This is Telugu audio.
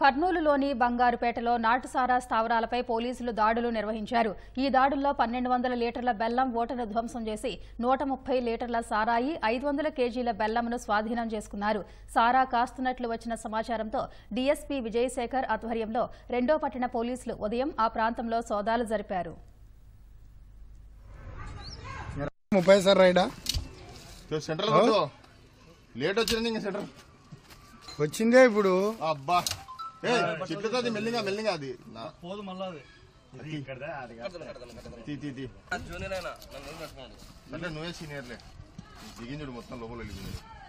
కర్నూలులోని బంగారుపేటలో నాటుసారా స్థావరాలపై పోలీసులు దాడులు నిర్వహించారు ఈ దాడుల్లో పన్నెండు వందల లీటర్ల బెల్లం ఓటను ధ్వంసం చేసి నూట ముప్పై లీటర్ల సారాయి ఐదు వందల కేజీల బెల్లంను స్వాధీనం చేసుకున్నారు సారా కాస్తున్నట్లు వచ్చిన సమాచారంతో డీఎస్పీ విజయశేఖర్ ఆధ్వర్యంలో రెండో పట్టణ పోలీసులు ఉదయం ఆ ప్రాంతంలో సోదాలు జరిపారు ముప్పై సార్ రైడా సెంట్రల్ కూర్చో లేట్ వచ్చింది ఇంకా సెంటర్ వచ్చిందే ఇప్పుడు అబ్బా ఏ చెట్లతో అది మెల్లిగా మెల్లిగా అది నా పోదు మళ్ళా అది తీ తీ తీ అంటే నువ్వే సీనియర్లే దిగించుడు మొత్తం లోపల వెళ్ళిపోయింది